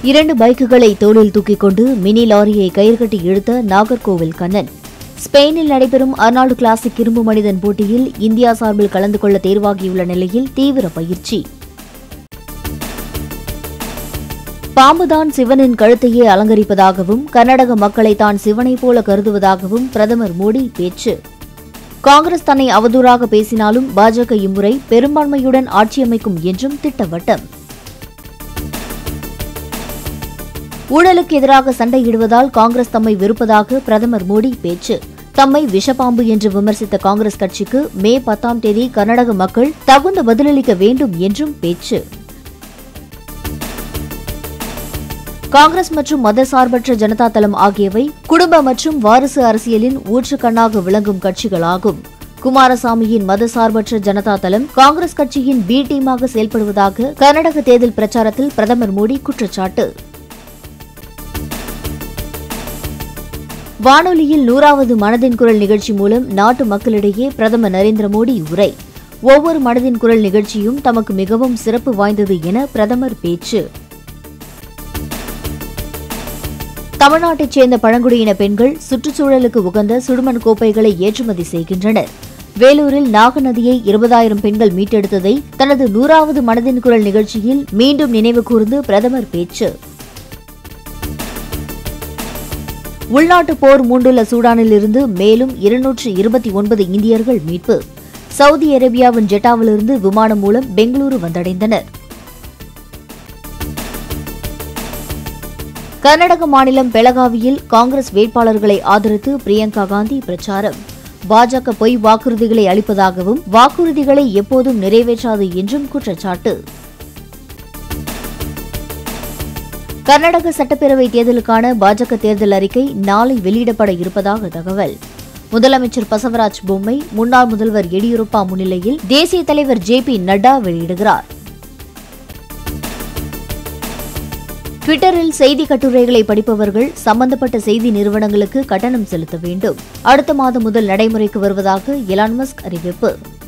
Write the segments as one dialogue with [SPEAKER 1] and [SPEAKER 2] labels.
[SPEAKER 1] இரண்டு பைக்குகளை தோளில் தூக்கிக் கொண்டு மினி லாரியை கயிறு கட்டி இழுத்த நாகர்கோவில் கண்ணன் ஸ்பெயினில் நடைபெறும் அர்னால்டு கிளாசிக் இரும்பு மனிதன் போட்டியில் இந்தியா சார்பில் கலந்து கொள்ள தேர்வாகியுள்ள நிலையில் தீவிர பயிற்சி பாம்புதான் சிவனின் கழுத்தையே அலங்கரிப்பதாகவும் கர்நாடக மக்களை தான் சிவனைப் போல கருதுவதாகவும் பிரதமர் மோடி பேச்சு காங்கிரஸ் தன்னை அவதூறாக பேசினாலும் பாஜக இம்முறை பெரும்பான்மையுடன் ஆட்சியமைக்கும் என்றும் திட்டவட்டம் ஊழலுக்கு எதிராக சண்டையிடுவதால் காங்கிரஸ் தம்மை வெறுப்பதாக பிரதமர் மோடி பேச்சு தம்மை விஷப்பாம்பு என்று விமர்சித்த காங்கிரஸ் கட்சிக்கு மே பத்தாம் தேதி கர்நாடக மக்கள் தகுந்த பதிலளிக்க வேண்டும் என்றும் பேச்சு காங்கிரஸ் மற்றும் மதசார்பற்ற ஜனதா தளம் ஆகியவை குடும்ப மற்றும் வாரிசு அரசியலின் ஊற்றுக்கண்ணாக விளங்கும் கட்சிகளாகும் குமாரசாமியின் மதசார்பற்ற ஜனதா தளம் காங்கிரஸ் கட்சியின் பி டீமாக செயல்படுவதாக கர்நாடக தேர்தல் பிரச்சாரத்தில் பிரதமர் மோடி குற்றச்சாட்டு வானொலியில் நூறாவது மனதின் குரல் நிகழ்ச்சி மூலம் நாட்டு மக்களிடையே பிரதமர் நரேந்திர மோடி உரை ஒவ்வொரு மனதின் குரல் நிகழ்ச்சியும் தமக்கு மிகவும் சிறப்பு வாய்ந்தது என பிரதமர் பேச்சு தமிழ்நாட்டைச் சேர்ந்த பழங்குடியின பெண்கள் சுற்றுச்சூழலுக்கு உகந்த சுடுமண் கோப்பைகளை ஏற்றுமதி செய்கின்றனர் வேலூரில் நாகநதியை இருபதாயிரம் பெண்கள் மீட்டெடுத்ததை தனது நூறாவது மனதின் குரல் நிகழ்ச்சியில் மீண்டும் நினைவு கூர்ந்து பிரதமர் பேச்சு உள்நாட்டு போர் மூண்டுள்ள சூடானில் இருந்து மேலும் இருநூற்று இருபத்தி ஒன்பது இந்தியர்கள் மீட்பு சவுதி அரேபியாவின் ஜெட்டாவிலிருந்து விமானம் மூலம் பெங்களூரு வந்தடைந்தனர் கர்நாடக மாநிலம் பெலகாவியில் காங்கிரஸ் வேட்பாளர்களை ஆதரித்து பிரியங்கா காந்தி பிரச்சாரம் பாஜக பொய் வாக்குறுதிகளை அளிப்பதாகவும் வாக்குறுதிகளை எப்போதும் நிறைவேற்றாது என்றும் குற்றச்சாட்டு கர்நாடக சட்டப்பேரவை தேர்தலுக்கான பாஜக தேர்தல் அறிக்கை நாளை வெளியிடப்பட இருப்பதாக தகவல் முதலமைச்சர் பசவராஜ் பொம்மை முன்னாள் முதல்வர் எடியூரப்பா முன்னிலையில் தேசிய தலைவர் ஜே பி நட்டா வெளியிடுகிறார் ட்விட்டரில் செய்தி கட்டுரைகளை படிப்பவர்கள் சம்பந்தப்பட்ட செய்தி நிறுவனங்களுக்கு கட்டணம் செலுத்த வேண்டும் அடுத்த மாதம் முதல் நடைமுறைக்கு வருவதாக எலான் மஸ்க் அறிவிப்பு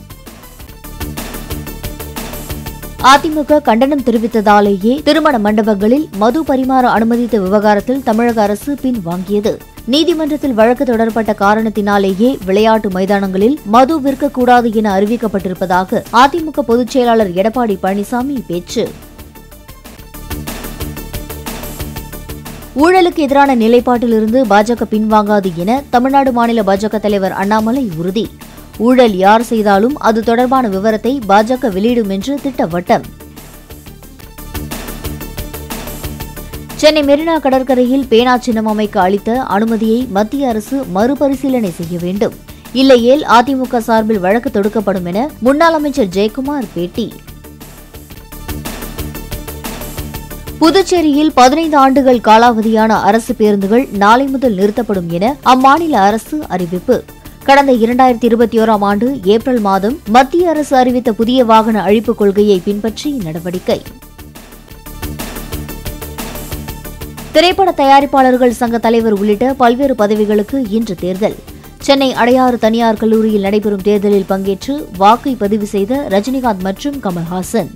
[SPEAKER 1] அதிமுக கண்டனம் தெரிவித்ததாலேயே திருமண மண்டபங்களில் மது பரிமாற அனுமதித்த விவகாரத்தில் தமிழக அரசு பின் வாங்கியது நீதிமன்றத்தில் வழக்கு தொடரப்பட்ட காரணத்தினாலேயே விளையாட்டு மைதானங்களில் மது விற்கக்கூடாது என அறிவிக்கப்பட்டிருப்பதாக அதிமுக பொதுச் செயலாளர் எடப்பாடி பழனிசாமி பேச்சு ஊழலுக்கு எதிரான நிலைப்பாட்டிலிருந்து பாஜக பின்வாங்காது என தமிழ்நாடு மாநில பாஜக தலைவர் அண்ணாமலை உறுதி ஊழல் யார் செய்தாலும் அது தொடர்பான விவரத்தை பாஜக வெளியிடும் என்று திட்டவட்டம் சென்னை மெரினா கடற்கரையில் பேனா சின்னம் அமைக்க அளித்த அனுமதியை மத்திய அரசு மறுபரிசீலனை செய்ய வேண்டும் இல்லையேல் அதிமுக சார்பில் வழக்கு தொடுக்கப்படும் என முன்னாள் அமைச்சர் ஜெயக்குமார் பேட்டி புதுச்சேரியில் பதினைந்து ஆண்டுகள் காலாவதியான அரசு பேருந்துகள் நாளை முதல் நிறுத்தப்படும் என அம்மாநில அரசு அறிவிப்பு கடந்த இரண்டாயிரத்தி இருபத்தி ஓராம் ஆண்டு ஏப்ரல் மாதம் மத்திய அரசு அறிவித்த புதிய வாகன அழிப்புக் கொள்கையை பின்பற்றி நடவடிக்கை திரைப்பட தயாரிப்பாளர்கள் சங்க தலைவர் உள்ளிட்ட பல்வேறு பதவிகளுக்கு இன்று தேர்தல் சென்னை அடையாறு தனியார் கல்லூரியில் நடைபெறும் தேர்தலில் பங்கேற்று வாக்கை பதிவு செய்த ரஜினிகாந்த் மற்றும் கமல்ஹாசன்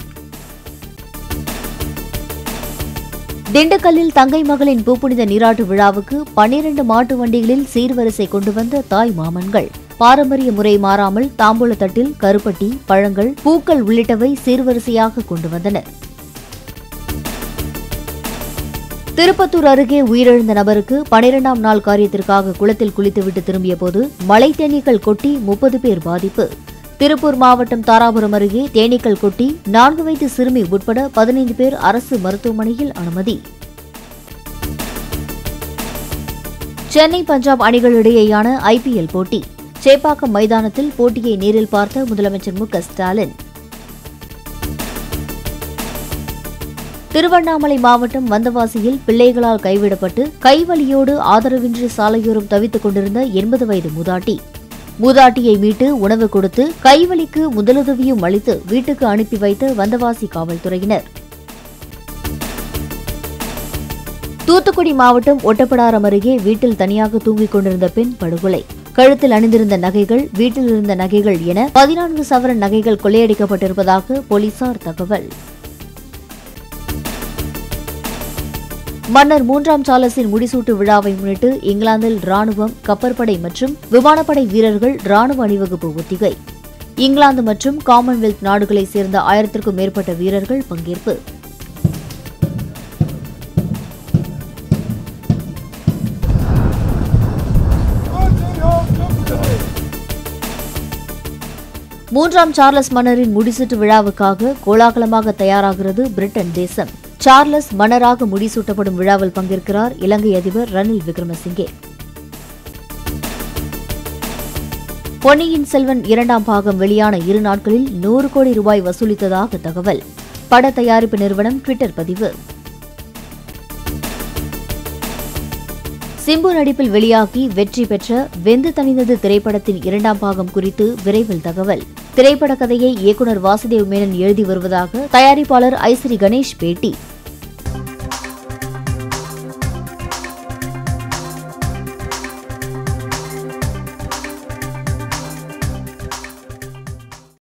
[SPEAKER 1] திண்டுக்கல்லில் தங்கை மகளின் பூப்புனித நீராட்டு விழாவுக்கு பன்னிரண்டு மாட்டு வண்டிகளில் சீர்வரிசை கொண்டு வந்த தாய் மாமன்கள் பாரம்பரிய முறை மாறாமல் தாம்பூல தட்டில் கருப்பட்டி பழங்கள் பூக்கள் உள்ளிட்டவை சீர்வரிசையாக கொண்டு வந்தனர் திருப்பத்தூர் அருகே உயிரிழந்த நபருக்கு பனிரெண்டாம் நாள் காரியத்திற்காக குளத்தில் குளித்துவிட்டு திரும்பியபோது மழை தேனீக்கள் கொட்டி முப்பது பேர் பாதிப்பு திருப்பூர் மாவட்டம் தாராபுரம் அருகே தேனீக்கள் கொட்டி நான்கு வயது சிறுமி உட்பட பதினைந்து பேர் அரசு மருத்துவமனையில் அனுமதி சென்னை பஞ்சாப் அணிகளிடையேயான ஐபிஎல் போட்டி சேப்பாக்கம் மைதானத்தில் போட்டியை நேரில் பார்த்த முதலமைச்சர் மு க ஸ்டாலின் திருவண்ணாமலை மாவட்டம் வந்தவாசியில் பிள்ளைகளால் கைவிடப்பட்டு கைவலியோடு ஆதரவின்றி சாலையோரம் தவித்துக் கொண்டிருந்த எண்பது வயது மூதாட்டி மூதாட்டியை மீட்டு உணவு கொடுத்து கைவலிக்கு முதலுதவியும் அளித்து வீட்டுக்கு அனுப்பி வைத்த வந்தவாசி காவல்துறையினர் தூத்துக்குடி மாவட்டம் ஒட்டப்படாரம் அருகே வீட்டில் தனியாக தூங்கிக் கொண்டிருந்த பெண் படுகொலை கழுத்தில் அணிந்திருந்த நகைகள் வீட்டில் இருந்த நகைகள் என பதினான்கு சவரன் நகைகள் கொள்ளையடிக்கப்பட்டிருப்பதாக போலீசார் தகவல் மன்னர் மூன்றாம் சார்லஸின் முடிசூட்டு விழாவை முன்னிட்டு இங்கிலாந்தில் ராணுவம் கப்பற்படை மற்றும் விமானப்படை வீரர்கள் ராணுவ அணிவகுப்பு ஒத்திகை இங்கிலாந்து மற்றும் காமன்வெல்த் நாடுகளைச் சேர்ந்த ஆயிரத்திற்கும் மேற்பட்ட வீரர்கள் பங்கேற்பு மூன்றாம் சார்லஸ் மன்னரின் முடிசூட்டு விழாவுக்காக கோலாகலமாக தயாராகிறது பிரிட்டன் தேசம் சார்லஸ் மன்னராக முடிசூட்டப்படும் விழாவில் பங்கேற்கிறார் இலங்கை அதிபர் ரணில் விக்ரமசிங்கே பொன்னியின் செல்வன் இரண்டாம் பாகம் வெளியான இரு நாட்களில் நூறு கோடி ரூபாய் வசூலித்ததாக தகவல் பட தயாரிப்பு நிறுவனம் ட்விட்டர் பதிவு சிம்பு நடிப்பில் வெளியாகி வெற்றி பெற்ற வெந்து தணிந்தது திரைப்படத்தின் இரண்டாம் பாகம் குறித்து விரைவில் தகவல் திரைப்பட கதையை இயக்குநர் வாசுதேவ் மேனன் எழுதி வருவதாக தயாரிப்பாளர் ஐஸ்வரி கணேஷ் பேட்டி